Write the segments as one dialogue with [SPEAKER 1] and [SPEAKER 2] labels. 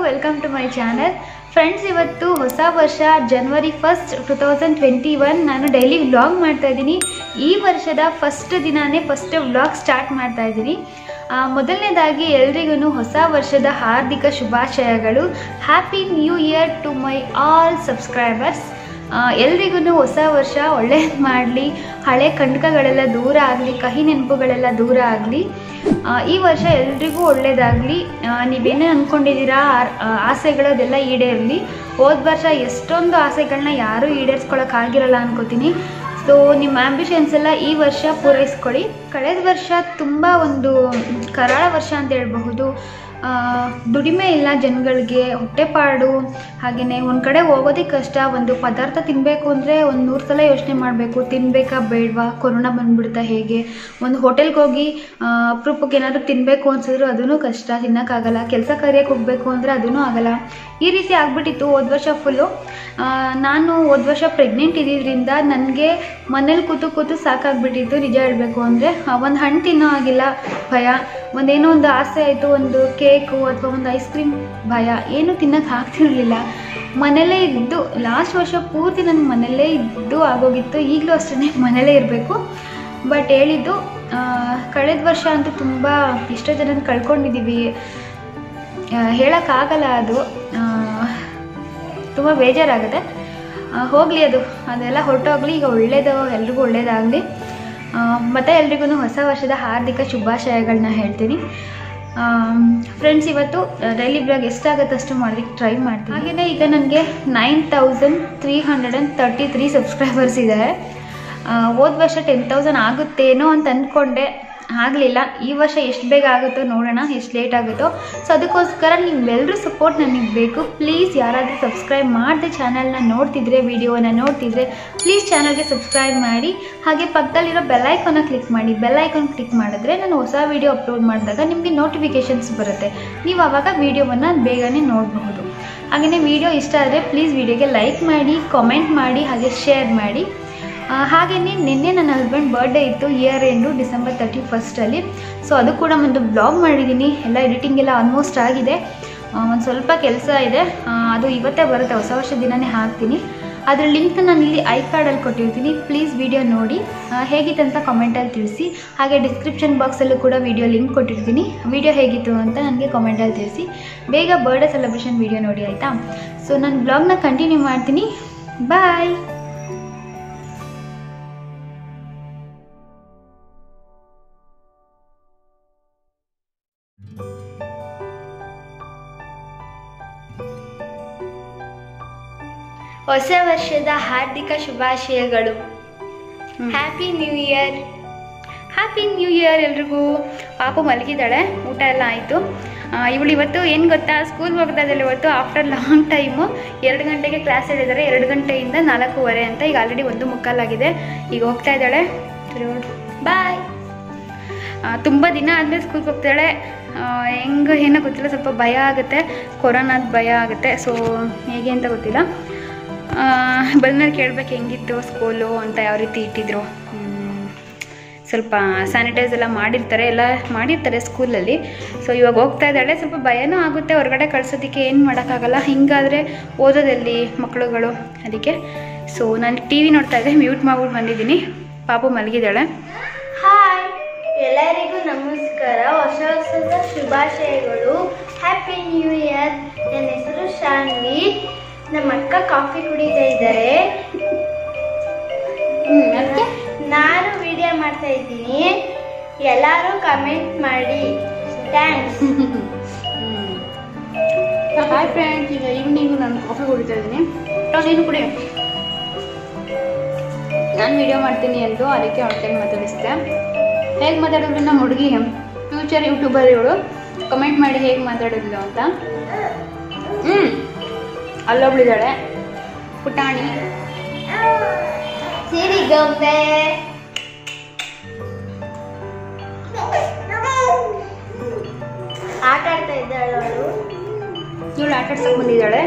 [SPEAKER 1] Welcome to my channel friends ಇವತ್ತು ಹೊಸ ವರ್ಷ January first two thousand twenty one ನಾನು ಡೈಲಿ ವ್ಲಾಗ್ ಮಾಡ್ತಾ ಇದ್ದೀನಿ ಈ ವರ್ಷದ ಫಸ್ಟ್ ದಿನಾನೇ ಫಸ್ಟ್ ವ್ಲಾಗ್ ಸ್ಟಾರ್ಟ್ ಮಾಡ್ತಾ ಇದ್ದೀನಿ ಆ, ಮೊದಲನೇದಾಗಿ ಎಲ್ರಿಗೂ ಹೊಸ ವರ್ಷದ ಹಾರ್ದಿಕ ಶುಭಾಶಯಗಳು happy new year to my all subscribers ಎಲ್ರಿಗೂ ಹೊಸ ವರ್ಷ ಒಳ್ಳೇದು ಮಾಡಲಿ ಹಳೆ ಕಂಟಕಗಳೆಲ್ಲ ದೂರ ಆಗಲಿ ಕಹಿ ನೆನಪುಗಳೆಲ್ಲ ದೂರ ಆಗಲಿ ಈ ವರ್ಷ ಎಲ್ರಿಗೂ ಒಳ್ಳೇದಾಗಲಿ ನೀವೇನೇ ಅಂದ್ಕೊಂಡಿದ್ದೀರಾ ಆ- ಆ, ಆಸೆಗಳು ಅದೆಲ್ಲ ಈಡೇರಲಿ ಹೋದ ವರ್ಷ ಎಷ್ಟೊಂದು ಆಸೆಗಳನ್ನ ಯಾರೂ ಈಡೇರಿಸ್ಕೊಳಕ್ಕಾಗಿರಲ್ಲ ಅನ್ಕೋತೀನಿ ಸೊ ನಿಮ್ಮ ಆ್ಯಂಬಿಷನ್ಸ್ ಎಲ್ಲ ಈ ವರ್ಷ ಪೂರೈಸ್ಕೊಳ್ಳಿ ಕಳೆದ ವರ್ಷ ತುಂಬ ಒಂದು ಕರಾಳ ವರ್ಷ ಅಂತ ಹೇಳ್ಬಹುದು ಆ, ದುಡಿಮೆ ಇಲ್ಲ ಜನಗಳಿಗೆ ಹೊಟ್ಟೆಪಾಡು ಹಾಗೆಯೇ ಒಂದು ಕಡೆ ಹೋಗೋದಕ್ಕೆ ಕಷ್ಟ ಒಂದು ಪದಾರ್ಥ ತಿನ್ನಬೇಕು ಅಂದರೆ ಒಂದು ನೂರು ಸಲ ಯೋಚನೆ ಮಾಡಬೇಕು ತಿನ್ನಬೇಕಾ ಬೇಡವಾ ಕೊರೋನಾ ಬಂದ್ಬಿಡ್ತಾ ಹೇಗೆ ಒಂದು ಹೋಟೆಲ್ಗೆ ಹೋಗಿ ಆ, ಅಪರೂಪಕ್ಕೆ ಏನಾದರೂ ತಿನ್ನಬೇಕು ಅನ್ಸಿದ್ರು ಅದೂ ಕಷ್ಟ ತಿನ್ನೋಕ್ಕಾಗಲ್ಲ ಕೆಲಸ ಕಾರ್ಯಕ್ಕೆ ಹೋಗಬೇಕು ಅಂದರೆ ಅದೂ ಆಗಲ್ಲ ಈ ರೀತಿ ಆಗ್ಬಿಟ್ಟಿತ್ತು ಹೋದ ವರ್ಷ ಫುಲ್ಲು ನಾನು ಹೋದ ವರ್ಷ ಪ್ರೆಗ್ನೆಂಟ್ ಇದ್ದಿದ್ದರಿಂದ ನನಗೆ ಮನೇಲಿ ಕೂತು ಕೂತು ಸಾಕಾಗ್ಬಿಟ್ಟಿತ್ತು ನಿಜ ಹೇಳಬೇಕು ಅಂದರೆ ಒಂದು ಹಣ್ಣು ತಿನ್ನೋ ಆಗಿಲ್ಲ ಭಯ ಒಂದೇನೋ ಒಂದು ಆಸೆ ಆಯಿತು ಒಂದು ಕೇಕು ಅಥವಾ ಒಂದು ಐಸ್ ಕ್ರೀಮ್ ಭಯ ಏನೂ ತಿನ್ನೋಕೆ ಆಗ್ತಿರ್ಲಿಲ್ಲ ಮನೇಲೇ ಇದ್ದು ಲಾಸ್ಟ್ ವರ್ಷ ಪೂರ್ತಿ ನನಗೆ ಮನೇಲೇ ಇದ್ದು ಆಗೋಗಿತ್ತು ಈಗಲೂ ಅಷ್ಟೇ ಮನೇಲೇ ಇರಬೇಕು ಬಟ್ ಹೇಳಿದ್ದು ಆ, ಕಳೆದ ವರ್ಷ ಅಂತೂ ತುಂಬ ಎಷ್ಟೋ ಜನ ಕಳ್ಕೊಂಡಿದ್ದೀವಿ ಹೇಳೋಕ್ಕಾಗಲ್ಲ ಅದು ತುಂಬ ಬೇಜಾರಾಗುತ್ತೆ ಹೋಗಲಿ ಅದು ಅದೆಲ್ಲ ಹೊರಟೋಗ್ಲಿ ಈಗ ಒಳ್ಳೇದು ಎಲ್ರಿಗೂ ಒಳ್ಳೇದಾಗಲಿ ಮತ್ತು ಎಲ್ರಿಗೂ ಹೊಸ ವರ್ಷದ ಹಾರ್ದಿಕ ಶುಭಾಶಯಗಳನ್ನ ಹೇಳ್ತೀನಿ ಫ್ರೆಂಡ್ಸ್ ಇವತ್ತು ಡೈಲಿ ಬ್ಲಾಗ್ ಎಷ್ಟಾಗುತ್ತೆ ಅಷ್ಟು ಮಾಡೋದಕ್ಕೆ ಟ್ರೈ ಮಾಡ್ತೀನಿ ಹಾಗೆಯೇ ಈಗ ನನಗೆ nine thousand three hundred and thirty three subscribers ಇದ್ದಾರೆ ಹೋದ ವರ್ಷ ಟೆನ್ ತೌಸಂಡ್ ಆಗುತ್ತೇನೋ ಅಂತ ಅಂದ್ಕೊಂಡೆ ಆಗಲಿಲ್ಲ ಈ ವರ್ಷ ಎಷ್ಟು ಬೇಗ ಆಗುತ್ತೋ ನೋಡೋಣ ಎಷ್ಟು ಲೇಟ್ ಆಗುತ್ತೋ ಸೊ ಅದಕ್ಕೋಸ್ಕರ ನಿಮ್ಮೆಲ್ಲರೂ ಸಪೋರ್ಟ್ ನನಗೆ ಬೇಕು ಪ್ಲೀಸ್ ಯಾರಾದರೂ ಸಬ್ಸ್ಕ್ರೈಬ್ ಮಾಡದೆ ಚಾನಲ್ನ ನೋಡ್ತಿದ್ರೆ ವಿಡಿಯೋನ ನೋಡ್ತಿದ್ರೆ ಪ್ಲೀಸ್ ಚಾನಲ್ಗೆ ಸಬ್ಸ್ಕ್ರೈಬ್ ಮಾಡಿ ಹಾಗೆ ಪಕ್ಕದಲ್ಲಿರೋ ಬೆಲ್ಲೈಕನ್ನ ಕ್ಲಿಕ್ ಮಾಡಿ ಬೆಲ್ಲೈಕನ್ ಕ್ಲಿಕ್ ಮಾಡಿದ್ರೆ ನಾನು ಹೊಸ ವಿಡಿಯೋ ಅಪ್ಲೋಡ್ ಮಾಡಿದಾಗ ನಿಮಗೆ ನೋಟಿಫಿಕೇಷನ್ಸ್ ಬರುತ್ತೆ ನೀವು ಆವಾಗ ವಿಡಿಯೋವನ್ನು ಬೇಗನೆ ನೋಡಬಹುದು ಹಾಗೆಯೇ ವಿಡಿಯೋ ಇಷ್ಟ ಆದರೆ ಪ್ಲೀಸ್ ವಿಡಿಯೋಗೆ ಲೈಕ್ ಮಾಡಿ ಕಾಮೆಂಟ್ ಮಾಡಿ ಹಾಗೆ ಶೇರ್ ಮಾಡಿ ಹಾಗೆಯೇ ನಿನ್ನೆ ನನ್ನ ಹಸ್ಬೆಂಡ್ ಬರ್ಡೇ ಇತ್ತು ಇಯರ್ ಎಂಡು ಡಿಸೆಂಬರ್ ತರ್ಟಿ ಫಸ್ಟಲ್ಲಿ ಸೊ ಅದು ಕೂಡ ಒಂದು ಬ್ಲಾಗ್ ಮಾಡಿದ್ದೀನಿ ಎಲ್ಲ ಎಡಿಟಿಂಗ್ ಎಲ್ಲ ಆಲ್ಮೋಸ್ಟ್ ಆಗಿದೆ ಒಂದು ಸ್ವಲ್ಪ ಕೆಲಸ ಇದೆ ಆ, ಅದು ಇವತ್ತೇ ಬರುತ್ತೆ ಹೊಸ ವರ್ಷದ ದಿನನೇ ಹಾಕ್ತೀನಿ ಅದ್ರ ಲಿಂಕ್ ನಾನು ಇಲ್ಲಿ ಐ ಕಾರ್ಡಲ್ಲಿ ಕೊಟ್ಟಿರ್ತೀನಿ ಪ್ಲೀಸ್ ವಿಡಿಯೋ ನೋಡಿ ಆ, ಹೇಗಿತ್ತು ಅಂತ ಕಾಮೆಂಟಲ್ಲಿ ತಿಳಿಸಿ ಹಾಗೆ ಡಿಸ್ಕ್ರಿಪ್ಷನ್ ಬಾಕ್ಸಲ್ಲೂ ಕೂಡ ವಿಡಿಯೋ ಲಿಂಕ್ ಕೊಟ್ಟಿರ್ತೀನಿ ವಿಡಿಯೋ ಹೇಗಿತ್ತು ಅಂತ ನನಗೆ ಕಾಮೆಂಟಲ್ಲಿ ತಿಳಿಸಿ ಬೇಗ ಬರ್ಡೇ ಸೆಲೆಬ್ರೇಷನ್ ವಿಡಿಯೋ ನೋಡಿ ಆಯಿತಾ ಸೊ ನಾನು ಬ್ಲಾಗ್ನ ಕಂಟಿನ್ಯೂ ಮಾಡ್ತೀನಿ ಬಾಯ್
[SPEAKER 2] ಹೊಸ ವರ್ಷದ ಹಾರ್ದಿಕ ಶುಭಾಶಯಗಳು happy new year
[SPEAKER 1] happy new year ಎಲ್ರಿಗೂ ಪಾಪು ಮಲಗಿದ್ದಾಳೆ ಊಟ ಎಲ್ಲ ಆಯಿತು ಇವಳು ಇವತ್ತು ಏನು ಗೊತ್ತಾ ಸ್ಕೂಲ್ಗೆ ಹೋಗ್ತಾ ಇದ್ದಾಳೆ ಇವತ್ತು ಆಫ್ಟರ್ ಲಾಂಗ್ ಟೈಮು ಎರಡು ಗಂಟೆಗೆ ಕ್ಲಾಸ್ ಹೇಳಿದ್ದಾರೆ ಎರಡು ಗಂಟೆಯಿಂದ ನಾಲ್ಕೂವರೆ ಅಂತ ಈಗ ಆಲ್ರೆಡಿ ಒಂದು ಮುಕ್ಕಾಲಾಗಿದೆ ಈಗ ಹೋಗ್ತಾ ಇದ್ದಾಳೆ ಬಾಯ್ ತುಂಬ ದಿನ ಆದಮೇಲೆ ಸ್ಕೂಲ್ಗೆ ಹೋಗ್ತಾಳೆ ಹೆಂಗೆ ಏನೋ ಗೊತ್ತಿಲ್ಲ ಸ್ವಲ್ಪ ಭಯ ಆಗುತ್ತೆ ಕೊರೋನಾದ ಭಯ ಆಗುತ್ತೆ ಸೊ ಹೇಗೆ ಅಂತ ಗೊತ್ತಿಲ್ಲ ಬಂದ್ಮೇಲೆ ಕೇಳ್ಬೇಕು ಹೆಂಗಿತ್ತು ಸ್ಕೂಲು ಅಂತ ಯಾವ ರೀತಿ ಇಟ್ಟಿದ್ರು ಹ್ಮ್. ಸ್ವಲ್ಪ ಸ್ಯಾನಿಟೈಸ್ ಎಲ್ಲ ಮಾಡಿರ್ತಾರೆ ಎಲ್ಲ ಮಾಡಿರ್ತಾರೆ ಸ್ಕೂಲಲ್ಲಿ ಸೊ ಇವಾಗ ಹೋಗ್ತಾ ಇದ್ದಾಳೆ ಸ್ವಲ್ಪ ಭಯನೂ ಆಗುತ್ತೆ ಹೊರಗಡೆ ಕಳ್ಸೋದಕ್ಕೆ ಏನು ಮಾಡೋಕ್ಕಾಗಲ್ಲ ಹಿಂಗಾದರೆ ಓದೋದಲ್ಲಿ ಮಕ್ಕಳುಗಳು ಅದಕ್ಕೆ ಸೊ ನಾನು ಟಿ ವಿ ನೋಡ್ತಾ ಇದ್ದೆ ಮ್ಯೂಟ್ ಮಾಡ್ಬಿಟ್ಟು ಬಂದಿದ್ದೀನಿ ಪಾಪು ಮಲಗಿದ್ದಾಳೆ
[SPEAKER 2] ಹಾಯ್ ಎಲ್ಲರಿಗೂ ನಮಸ್ಕಾರ ಹೊಸ ವರ್ಷದ ಶುಭಾಶಯಗಳು ಹ್ಯಾಪಿ ನ್ಯೂ ಇಯರ್ ನನ್ನ ಹೆಸರು ಶಾನ್ವಿ ನಮ್ಮ ಅಕ್ಕ ಕಾಫಿ ಕುಡಿತಾ ಇದ್ದಾರೆ
[SPEAKER 1] ಅದಕ್ಕೆ
[SPEAKER 2] ನಾನು ವಿಡಿಯೋ ಮಾಡ್ತಾ ಇದ್ದೀನಿ ಎಲ್ಲರೂ ಕಮೆಂಟ್ ಮಾಡಿ ಥ್ಯಾಂಕ್ಸ್
[SPEAKER 1] ಹಾಯ್ ಫ್ರೆಂಡ್ಸ್ ಈಗ ಈವ್ನಿಂಗು ನಾನು ಕಾಫಿ ಕುಡಿತಾ ಇದ್ದೀನಿ ನೀನು ಕುಡಿ ನಾನು ವಿಡಿಯೋ ಮಾಡ್ತೀನಿ ಎಂದು ಅದಕ್ಕೆ ಅವ್ರ ಕೈ ಮಾತಾಡಿಸಿದೆ ಹೇಗೆ ಮಾತಾಡಿದ್ರು ನಮ್ಮ ಹುಡುಗಿ ಫ್ಯೂಚರ್ ಯೂಟ್ಯೂಬರ್ ಇವಳು ಕಮೆಂಟ್ ಮಾಡಿ ಹೇಗೆ ಮಾತಾಡಿದ್ಲು ಅಂತ ಹ್ಞೂ ಅಲ್ಲೊಬ್ಳಿದ್ದಾಳೆ ಪುಟಾಣಿ
[SPEAKER 2] ಸಿರಿಗೊಂಬೆ ಆಟ ಆಡ್ತಾ ಇದ್ದಾಳೆ ಅವಳು
[SPEAKER 1] ಇವಳು ಆಟ ಆಡ್ಸಕ್ಕೆ ಬಂದಿದ್ದಾಳೆ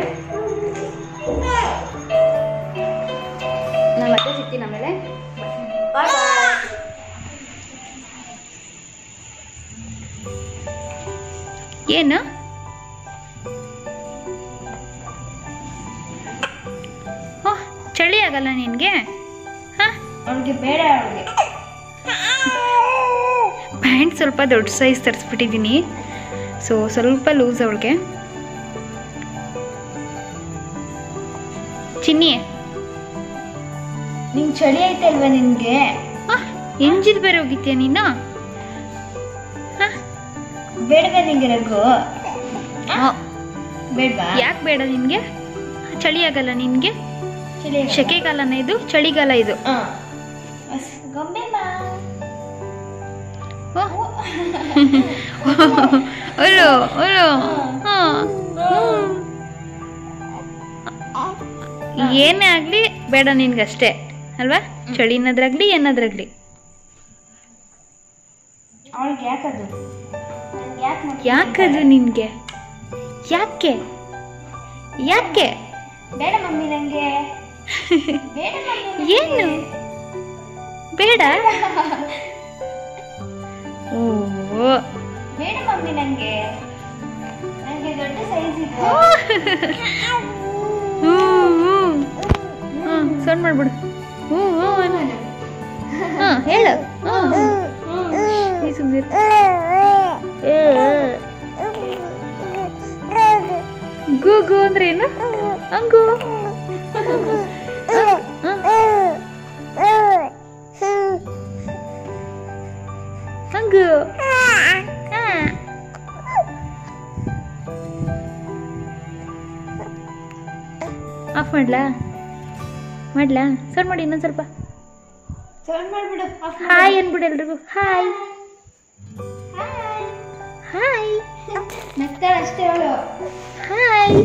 [SPEAKER 1] ನಾನು ಮತ್ತೆ ಸಿಗ್ತೀನಿ ಆಮೇಲೆ
[SPEAKER 2] ಬಾಯ್ ಬಾಯ್
[SPEAKER 1] ಏನು ಆಗಲ್ಲ ನಿನಗೆ ಹಾಂ
[SPEAKER 2] ಅವ್ಳಿಗೆ ಬೇಡ ಅವಳಿಗೆ
[SPEAKER 1] ಪ್ಯಾಂಟ್ ಸ್ವಲ್ಪ ದೊಡ್ಡ ಸೈಜ್ ತರಿಸ್ಬಿಟ್ಟಿದ್ದೀನಿ ಸೊ ಸ್ವಲ್ಪ ಲೂಸ್ ಅವಳಿಗೆ ಚಿನ್ನಿ
[SPEAKER 2] ನಿಂಗೆ ಚಳಿ ಐತೆ ಅಲ್ವಾ ನಿನ್ಗೆ
[SPEAKER 1] ಎಂಜಿಲ್ ಬೇರೆ ಹೋಗಿತ್ತೀಯ ನೀನು
[SPEAKER 2] ಬೇಡವಾ ನಿಂಗೆ ರಘು ಬೇಡವಾ
[SPEAKER 1] ಯಾಕೆ ಬೇಡ ನಿನಗೆ ಚಳಿ ಆಗಲ್ಲ ನಿನಗೆ
[SPEAKER 2] ಚಳಿ ಆಗಲ್ಲ?
[SPEAKER 1] ಸೆಕೆಗಾಲನ ಇದು ಚಳಿಗಾಲ ಇದು
[SPEAKER 2] ಹಾ. ಅಸ್- ಗೊಂಬೆ ಬಾ
[SPEAKER 1] ಅಲ್ಲೋ ಅಲ್ಲೋ ಏನೇ ಆಗಲಿ ಬೇಡ ನಿನ್ಗಷ್ಟೇ ಅಲ್ವಾ ಚಳಿನದ್ರಾಗ್ಲಿ ಏನಾದ್ರಾಗ್ಲಿ
[SPEAKER 2] ಅವಳಿಗೆ ಯಾಕದು ನನ್ಗೆ ಯಾಕೆ ಮಾಡ್ತಿದ್ದೆ?
[SPEAKER 1] ಯಾಕದು ನಿನ್ಗೆ ಯಾಕೆ ಯಾಕೆ
[SPEAKER 2] ಬೇಡ ಮಮ್ಮಿ ನಂಗೆ ಬೇಡ ಮಮ್ಮಿ
[SPEAKER 1] ಏನು ಬೇಡ ಓ
[SPEAKER 2] ಬೇಡ ಮಮ್ಮಿ ನಂಗೆ ನಂಗೆ ದೊಡ್ಡ ಸೈಜ್ ಇದೆ
[SPEAKER 1] ಹ್ಞೂ ಹ್ಞೂ ಹ್ಞೂ ಸೌಂಡ್ ಮಾಡ್ಬಿಡು ಹ್ಞೂ ಹ್ಞೂ ಅನ್ನು. ಹಾ ಹೇಳು ಹ್ಞೂ ನೀ ಸುಮ್ನಿರು. ಗು ಗು ಅಂದ್ರೆ ಏನು ಹಂಗು ಹಂಗು ಆಫ್ ಮಾಡ್ಲಾ ಮಾಡ್ಲಾ ಸರ್ ಮಾಡಿ ಇನ್ನೊಂದು ಸ್ವಲ್ಪ
[SPEAKER 2] ಸೌಂಡ್ ಮಾಡ್ಬಿಡು off ಮಾಡು.
[SPEAKER 1] ಹಾಯ್ ಅನ್ಬಿಡು ಎಲ್ರಿಗೂ ಹಾಯ್
[SPEAKER 2] ಹಾಯ್
[SPEAKER 1] ಹಾಯ್
[SPEAKER 2] ನಗ್ತಾಳೆ ಅಷ್ಟೇ ಅವಳು
[SPEAKER 1] ಹಾಯ್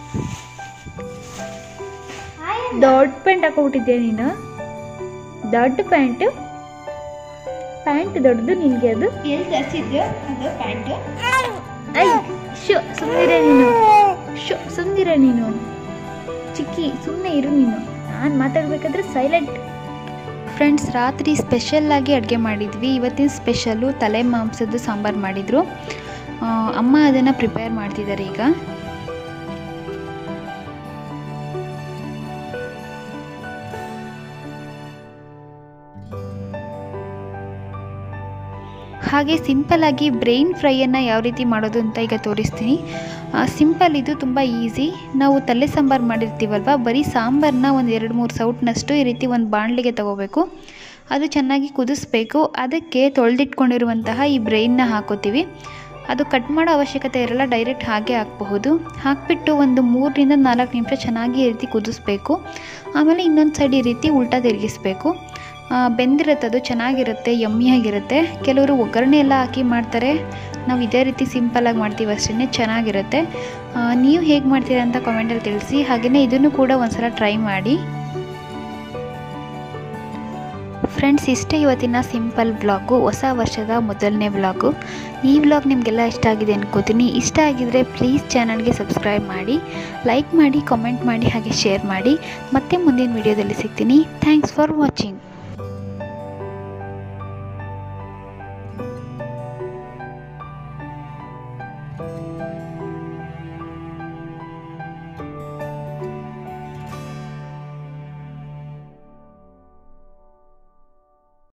[SPEAKER 2] ಹಾಯ್
[SPEAKER 1] ದೊಡ್ಡ ಪ್ಯಾಂಟ್ ಹಾಕೋಬಿಟ್ಟಿದ್ಯಾ ನೀನು ದೊಡ್ಡ ಪ್ಯಾಂಟು ಪ್ಯಾಂಟ್ ದೊಡ್ಡದು ನಿನಗೆ ಅದು
[SPEAKER 2] ಎಲ್ಲಿ ತರಿಸಿದ್ದು ಅದು ಪ್ಯಾಂಟು
[SPEAKER 1] ಐ ಶೋ ಸುಮ್ಮನಿರೆ ನೀನು ಶೋ ಸುಮ್ಮನಿರೆ ನೀನು ಚಿಕ್ಕಿ ಸುಮ್ಮನೆ ಇರು ನೀನು ನಾನು ಮಾತಾಡ್ಬೇಕಾದ್ರೆ ಸೈಲೆಂಟ್ ಫ್ರೆಂಡ್ಸ್ ರಾತ್ರಿ ಸ್ಪೆಷಲ್ಲಾಗಿ ಅಡುಗೆ ಮಾಡಿದ್ವಿ ಇವತ್ತಿನ ಸ್ಪೆಷಲ್ಲು ತಲೆ ಮಾಂಸದ್ದು ಸಾಂಬಾರು ಮಾಡಿದರು ಅಮ್ಮ ಅದನ್ನು ಪ್ರಿಪೇರ್ ಮಾಡ್ತಿದ್ದಾರೆ ಈಗ ಹಾಗೆ ಸಿಂಪಲ್ಲಾಗಿ ಬ್ರೈನ್ ಫ್ರೈಯನ್ನು ಯಾವ ರೀತಿ ಮಾಡೋದು ಅಂತ ಈಗ ತೋರಿಸ್ತೀನಿ ಸಿಂಪಲ್ ಇದು ತುಂಬ ಈಸಿ ನಾವು ತಲೆ ಸಾಂಬಾರು ಮಾಡಿರ್ತೀವಲ್ವ ಬರೀ ಸಾಂಬಾರನ್ನ ಒಂದು ಎರಡು ಮೂರು ಸೌಟ್ನಷ್ಟು ಈ ರೀತಿ ಒಂದು ಬಾಣಲಿಗೆ ತಗೋಬೇಕು ಅದು ಚೆನ್ನಾಗಿ ಕುದಿಸ್ಬೇಕು ಅದಕ್ಕೆ ತೊಳೆದಿಟ್ಕೊಂಡಿರುವಂತಹ ಈ ಬ್ರೈನ್ನ ಹಾಕೋತೀವಿ ಅದು ಕಟ್ ಮಾಡೋ ಅವಶ್ಯಕತೆ ಇರಲ್ಲ ಡೈರೆಕ್ಟ್ ಹಾಗೆ ಹಾಕಬಹುದು ಹಾಕಿಬಿಟ್ಟು ಒಂದು ಮೂರರಿಂದ ನಾಲ್ಕು ನಿಮಿಷ ಚೆನ್ನಾಗಿ ಈ ರೀತಿ ಕುದಿಸ್ಬೇಕು ಆಮೇಲೆ ಇನ್ನೊಂದು ಸೈಡ್ ಈ ರೀತಿ ಉಲ್ಟಾ ತಿರುಗಿಸ್ಬೇಕು ಆ, ಬೆಂದಿರುತ್ತೆ ಅದು ಚೆನ್ನಾಗಿರುತ್ತೆ ಯಮ್ಮಿಯಾಗಿರುತ್ತೆ ಕೆಲವರು ಒಗ್ಗರಣೆ ಎಲ್ಲ ಹಾಕಿ ಮಾಡ್ತಾರೆ ನಾವು ಇದೇ ರೀತಿ ಸಿಂಪಲ್ಲಾಗಿ ಮಾಡ್ತೀವಿ ಅಷ್ಟೇ ಚೆನ್ನಾಗಿರುತ್ತೆ ಆ, ನೀವು ಹೇಗೆ ಮಾಡ್ತೀರಾ ಅಂತ ಕಾಮೆಂಟಲ್ಲಿ ತಿಳಿಸಿ ಹಾಗೆಯೇ ಇದನ್ನು ಕೂಡ ಒಂದ್ಸಲ ಟ್ರೈ ಮಾಡಿ ಫ್ರೆಂಡ್ಸ್ ಇಷ್ಟೇ ಇವತ್ತಿನ ಸಿಂಪಲ್ ವ್ಲಾಗು ಹೊಸ ವರ್ಷದ ಮೊದಲನೇ ವ್ಲಾಗು ಈ ವ್ಲಾಗ್ ನಿಮಗೆಲ್ಲ ಇಷ್ಟ ಆಗಿದೆ ಅನ್ಕೋತೀನಿ ಇಷ್ಟ ಆಗಿದರೆ ಪ್ಲೀಸ್ ಚಾನಲ್ಗೆ ಸಬ್ಸ್ಕ್ರೈಬ್ ಮಾಡಿ ಲೈಕ್ ಮಾಡಿ ಕಾಮೆಂಟ್ ಮಾಡಿ ಹಾಗೆ ಶೇರ್ ಮಾಡಿ ಮತ್ತೆ ಮುಂದಿನ ವಿಡಿಯೋದಲ್ಲಿ ಸಿಗ್ತೀನಿ ಥ್ಯಾಂಕ್ಸ್ ಫಾರ್ ವಾಚಿಂಗ್